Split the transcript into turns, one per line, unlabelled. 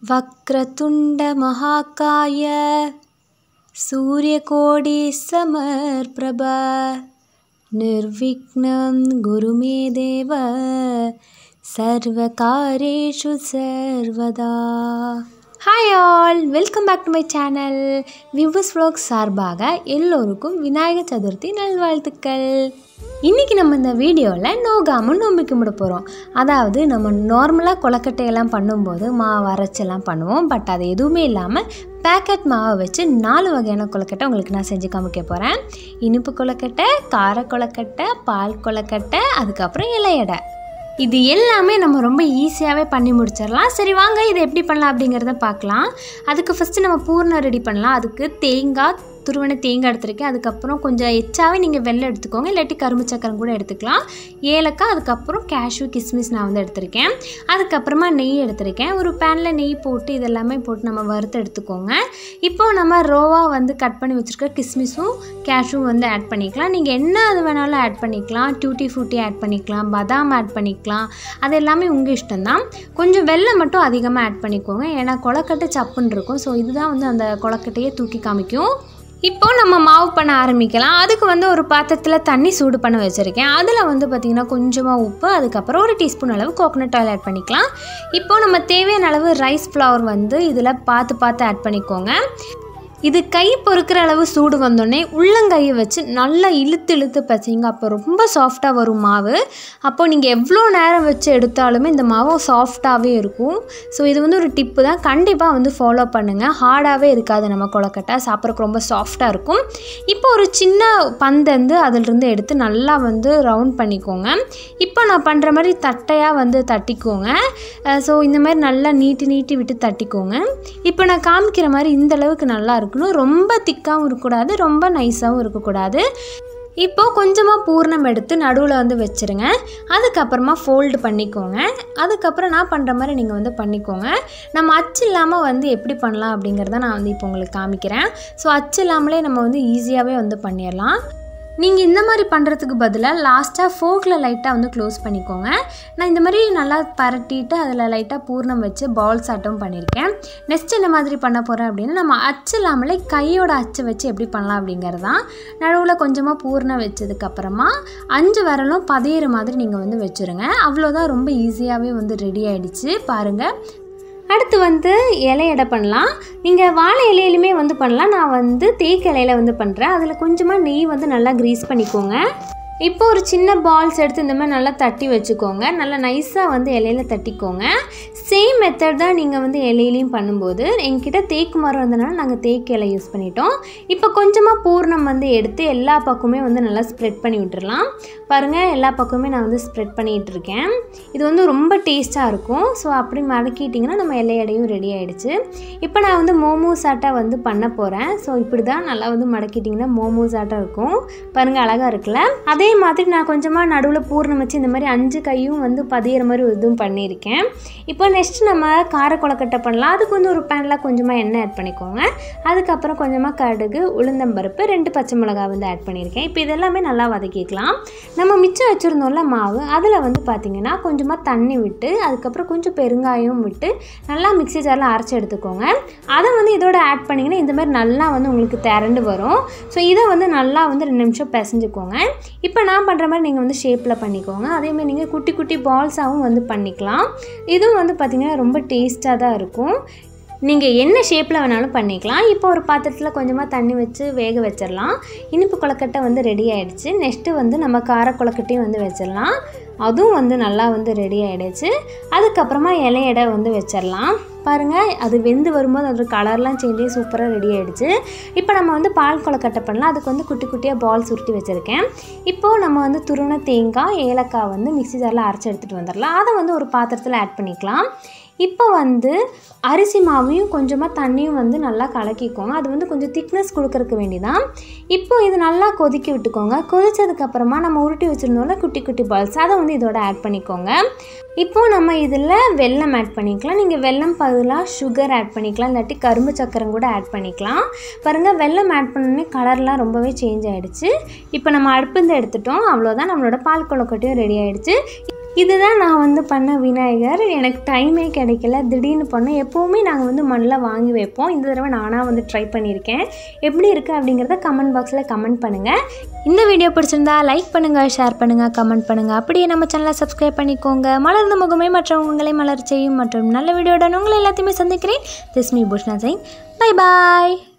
वक्रतुण्डमहाकाय सूर्यकोटिसमर्प्रभ निर्विघ्नं गुरु मे देव சர்வகாரேஷு சர்வதா hi all welcome back to my channel விவஸ் vlog சார்பாக எல்லோருக்கும் விநாயகர் சதுர்த்தி நல்வாழ்த்துக்கள் இன்றைக்கி நம்ம இந்த வீடியோவில் நோகாமல் நோம்பி கும்பிட போகிறோம் அதாவது நம்ம நார்மலாக கொலக்கட்டையெல்லாம் பண்ணும்போது மாவு அரைச்செல்லாம் பண்ணுவோம் பட் அது எதுவுமே இல்லாமல் பேக்கெட் மாவை வச்சு நாலு வகையான கொலக்கட்டை உங்களுக்கு நான் செஞ்சு காமிக்க போகிறேன் இனிப்பு கொலக்கட்டை கார கொலக்கட்டை பால் கொலக்கட்டை அதுக்கப்புறம் இலையடை இது எல்லாமே நம்ம ரொம்ப ஈஸியாகவே பண்ணி முடிச்சிடலாம் சரி வாங்க இதை எப்படி பண்ணலாம் அப்படிங்கிறத பார்க்கலாம் அதுக்கு ஃபஸ்ட்டு நம்ம பூர்ணம் ரெடி பண்ணலாம் அதுக்கு தேங்காய் துருவன தேங்காய் எடுத்திருக்கேன் அதுக்கப்புறம் கொஞ்சம் எச்சாவே நீங்கள் வெள்ளை எடுத்துக்கோங்க இல்லாட்டி கரும்பு சக்கரம் கூட எடுத்துக்கலாம் ஏலக்காய் அதுக்கப்புறம் கேஷ்யூ கிஸ்மிஸ் நான் வந்து எடுத்திருக்கேன் அதுக்கப்புறமா நெய் எடுத்திருக்கேன் ஒரு பேனில் நெய் போட்டு இதெல்லாமே போட்டு நம்ம வறுத்து எடுத்துக்கோங்க இப்போ நம்ம ரோவாக வந்து கட் பண்ணி வச்சுருக்க கிஸ்மிஸும் கேஷ்யூவும் வந்து ஆட் பண்ணிக்கலாம் நீங்கள் என்ன அது வேணாலும் ஆட் பண்ணிக்கலாம் டியூட்டி ஃப்ரூட்டி ஆட் பண்ணிக்கலாம் பாதாம் ஆட் பண்ணிக்கலாம் அது எல்லாமே உங்கள் இஷ்டம்தான் கொஞ்சம் வெள்ளம் மட்டும் அதிகமாக ஆட் பண்ணிக்கோங்க ஏன்னா கொலக்கட்டை சப்புன்னு இருக்கும் ஸோ இதுதான் வந்து அந்த கொலக்கட்டையை தூக்கி காமிக்கும் இப்போ நம்ம மாவு பண்ண ஆரம்பிக்கலாம் அதுக்கு வந்து ஒரு பாத்திரத்தில் தண்ணி சூடு பண்ண வச்சுருக்கேன் அதில் வந்து பார்த்திங்கன்னா கொஞ்சமாக உப்பு அதுக்கப்புறம் ஒரு டீஸ்பூன் அளவு கோகனட் ஆயில் ஆட் பண்ணிக்கலாம் இப்போ நம்ம தேவையான அளவு ரைஸ் ஃப்ளவர் வந்து இதில் பார்த்து பார்த்து ஆட் பண்ணிக்கோங்க இது கை பொறுக்கிற அளவு சூடு வந்தோடனே உள்ளங்கையை வச்சு நல்லா இழுத்து இழுத்து பச்சிங்க அப்போ ரொம்ப சாஃப்டாக வரும் மாவு அப்போது நீங்கள் எவ்வளோ நேரம் வச்சு எடுத்தாலுமே இந்த மாவு சாஃப்டாகவே இருக்கும் ஸோ இது வந்து ஒரு டிப்பு தான் கண்டிப்பாக வந்து ஃபாலோ பண்ணுங்கள் ஹார்டாகவே இருக்காது நம்ம கொலக்கட்டை சாப்பிட்றதுக்கு ரொம்ப சாஃப்டாக இருக்கும் இப்போ ஒரு சின்ன பந்தந்து அதிலிருந்து எடுத்து நல்லா வந்து ரவுண்ட் பண்ணிக்கோங்க இப்போ நான் பண்ணுற மாதிரி தட்டையாக வந்து தட்டிக்கோங்க ஸோ இந்த மாதிரி நல்லா நீட்டி நீட்டி விட்டு தட்டிக்கோங்க இப்போ நான் காமிக்கிற மாதிரி இந்த அளவுக்கு நல்லா இருக்கணும் ரொம்ப திக்காகவும் இருக்கக்கூடாது ரொம்ப நைஸாகவும் இருக்கக்கூடாது இப்போது கொஞ்சமாக பூர்ணம் எடுத்து நடுவில் வந்து வச்சுருங்க அதுக்கப்புறமா ஃபோல்டு பண்ணிக்கோங்க அதுக்கப்புறம் நான் பண்ணுற மாதிரி நீங்கள் வந்து பண்ணிக்கோங்க நம்ம அச்சு இல்லாமல் வந்து எப்படி பண்ணலாம் அப்படிங்கிறத நான் வந்து இப்போ உங்களுக்கு காமிக்கிறேன் ஸோ அச்சு இல்லாமலே நம்ம வந்து ஈஸியாகவே வந்து பண்ணிடலாம் நீங்கள் இந்த மாதிரி பண்ணுறதுக்கு பதிலாக லாஸ்ட்டாக ஃபோக்கில் லைட்டாக வந்து க்ளோஸ் பண்ணிக்கோங்க நான் இந்த மாதிரி நல்லா பரட்டிட்டு அதில் லைட்டாக பூர்ணம் வச்சு பால்ஸ் ஆட்டம் பண்ணியிருக்கேன் நெக்ஸ்ட் என்ன மாதிரி பண்ண போகிறேன் அப்படின்னா நம்ம அச்சு இல்லாமலே கையோட அச்சு வச்சு எப்படி பண்ணலாம் அப்படிங்கிறது தான் நடுவில் கொஞ்சமாக பூர்ணம் வச்சதுக்கப்புறமா அஞ்சு விரலும் பதியிற மாதிரி நீங்கள் வந்து வச்சுருங்க அவ்வளோதான் ரொம்ப ஈஸியாகவே வந்து ரெடி ஆகிடுச்சு பாருங்கள் அடுத்து வந்து இலை எடை பண்ணலாம் நீங்கள் வாழை இலையிலுமே வந்து பண்ணலாம் நான் வந்து தேக்கு இலையில வந்து பண்ணுறேன் அதில் கொஞ்சமாக நெய் வந்து நல்லா க்ரீஸ் பண்ணிக்கோங்க இப்போ ஒரு சின்ன பால்ஸ் எடுத்து இந்த மாதிரி நல்லா தட்டி வச்சுக்கோங்க நல்லா நைஸாக வந்து இலையில தட்டிக்கோங்க சேம் மெத்தட் தான் நீங்கள் வந்து இலையிலையும் பண்ணும்போது எங்ககிட்ட தேக்கு மரம் இருந்தனால நாங்கள் தேக்கு இலை யூஸ் பண்ணிட்டோம் இப்போ கொஞ்சமாக பூர்ணம் வந்து எடுத்து எல்லா பக்கமே வந்து நல்லா ஸ்ப்ரெட் பண்ணி விட்டுறலாம் பாருங்கள் எல்லா பக்கமே நான் வந்து ஸ்ப்ரெட் பண்ணிகிட்டு இருக்கேன் இது வந்து ரொம்ப டேஸ்ட்டாக இருக்கும் ஸோ அப்படி மடக்கிட்டிங்கன்னா நம்ம எல்லை எடையும் ரெடி ஆகிடுச்சு இப்போ நான் வந்து மோமோஸ் ஆட்டா வந்து பண்ண போகிறேன் ஸோ இப்படி தான் நல்லா வந்து மடக்கிட்டிங்கன்னா மோமோஸ் ஆட்டா இருக்கும் பாருங்கள் அழகாக இருக்குல்ல அதே மாதிரி நான் கொஞ்சமாக நடுவில் பூர்ணம் வச்சு இந்த மாதிரி அஞ்சு கையும் வந்து பதியிற மாதிரி இதுவும் பண்ணியிருக்கேன் இப்போ நெக்ஸ்ட் நம்ம கார கொலக்கட்டை பண்ணலாம் அதுக்கு வந்து ஒரு பேனில் கொஞ்சமாக எண்ணெய் ஆட் பண்ணிக்கோங்க அதுக்கப்புறம் கொஞ்சமாக கடுகு உளுந்தம்பருப்பு ரெண்டு பச்சை மிளகாய் வந்து ஆட் பண்ணியிருக்கேன் இப்போ இதெல்லாமே நல்லா வதக்கிக்கலாம் நம்ம மிச்சம் வச்சுருந்தோம்ல மாவு அதில் வந்து பார்த்திங்கன்னா கொஞ்சமாக தண்ணி விட்டு அதுக்கப்புறம் கொஞ்சம் பெருங்காயம் விட்டு நல்லா மிக்ஸி ஜாரில் அரைச்சி எடுத்துக்கோங்க அதை வந்து இதோட ஆட் பண்ணிங்கன்னா இந்த மாதிரி நல்லா வந்து உங்களுக்கு திரண்டு வரும் ஸோ இதை வந்து நல்லா வந்து ரெண்டு நிமிஷம் பிசைஞ்சுக்கோங்க இப்போ நான் பண்ணுற மாதிரி நீங்கள் வந்து ஷேப்பில் பண்ணிக்கோங்க அதேமாதிரி நீங்கள் குட்டி குட்டி பால்ஸாகவும் வந்து பண்ணிக்கலாம் இதுவும் வந்து பார்த்திங்கன்னா ரொம்ப டேஸ்ட்டாக தான் இருக்கும் நீங்கள் என்ன ஷேப்பில் வேணாலும் பண்ணிக்கலாம் இப்போ ஒரு பாத்திரத்தில் கொஞ்சமாக தண்ணி வச்சு வேக வச்சிடலாம் இனிப்பு கொலக்கட்டை வந்து ரெடி ஆகிடுச்சு நெக்ஸ்ட்டு வந்து நம்ம கார கொலக்கட்டையும் வந்து வச்சிடலாம் அதுவும் வந்து நல்லா வந்து ரெடி ஆகிடுச்சு அதுக்கப்புறமா இலையடை வந்து வச்சிடலாம் பாருங்கள் அது வெந்து வரும்போது அதோட கலர்லாம் சேஞ்ச் ஆகி சூப்பராக ரெடி ஆகிடுச்சு இப்போ நம்ம வந்து பால் கொலக்கட்டை பண்ணலாம் அதுக்கு வந்து குட்டி குட்டியாக பால் சுருட்டி வச்சுருக்கேன் இப்போது நம்ம வந்து துருண தேங்காய் ஏலக்காய் வந்து மிக்ஸி ஜாரில் அரைச்சி எடுத்துகிட்டு வந்துடலாம் அதை வந்து ஒரு பாத்திரத்தில் ஆட் பண்ணிக்கலாம் இப்போ வந்து அரிசி மாவையும் கொஞ்சமாக தண்ணியும் வந்து நல்லா கலக்கிக்கோங்க அது வந்து கொஞ்சம் திக்னஸ் கொடுக்கறதுக்கு வேண்டி தான் இப்போ இது நல்லா கொதிக்க விட்டுக்கோங்க கொதிச்சதுக்கப்புறமா நம்ம உருட்டி வச்சுருந்தோம்ல குட்டி குட்டி பால்ஸ் அதை வந்து இதோட ஆட் பண்ணிக்கோங்க இப்போது நம்ம இதில் வெல்லம் ஆட் பண்ணிக்கலாம் நீங்கள் வெல்லம் பதிலாக சுகர் ஆட் பண்ணிக்கலாம் இல்லாட்டி கரும்பு சக்கரம் கூட ஆட் பண்ணிக்கலாம் பாருங்கள் வெல்லம் ஆட் பண்ணோன்னே கலர்லாம் ரொம்பவே சேஞ்ச் ஆகிடுச்சு இப்போ நம்ம அடுப்புந்து எடுத்துட்டோம் அவ்வளோதான் நம்மளோட பால் கொலக்கட்டையும் ரெடி ஆகிடுச்சு இதுதான் நான் வந்து பண்ண விநாயகர் எனக்கு டைமே கிடைக்கல திடீர்னு பண்ணோம் எப்போவுமே நாங்கள் வந்து மண்ணில் வாங்கி வைப்போம் இந்த தடவை நானாக வந்து ட்ரை பண்ணியிருக்கேன் எப்படி இருக்குது அப்படிங்கிறத கமெண்ட் பாக்ஸில் கமெண்ட் பண்ணுங்கள் இந்த வீடியோ பிடிச்சிருந்தா லைக் பண்ணுங்கள் ஷேர் பண்ணுங்கள் கமெண்ட் பண்ணுங்கள் அப்படியே நம்ம சேனலை சப்ஸ்கிரைப் பண்ணிக்கோங்க மலர்ந்த முகமே மற்றவங்களை மலர் செய்யும் மற்றும் நல்ல வீடியோட உங்களை எல்லாத்தையுமே சந்திக்கிறேன் திஸ்மி புஷ்னா சிங் பை பாய்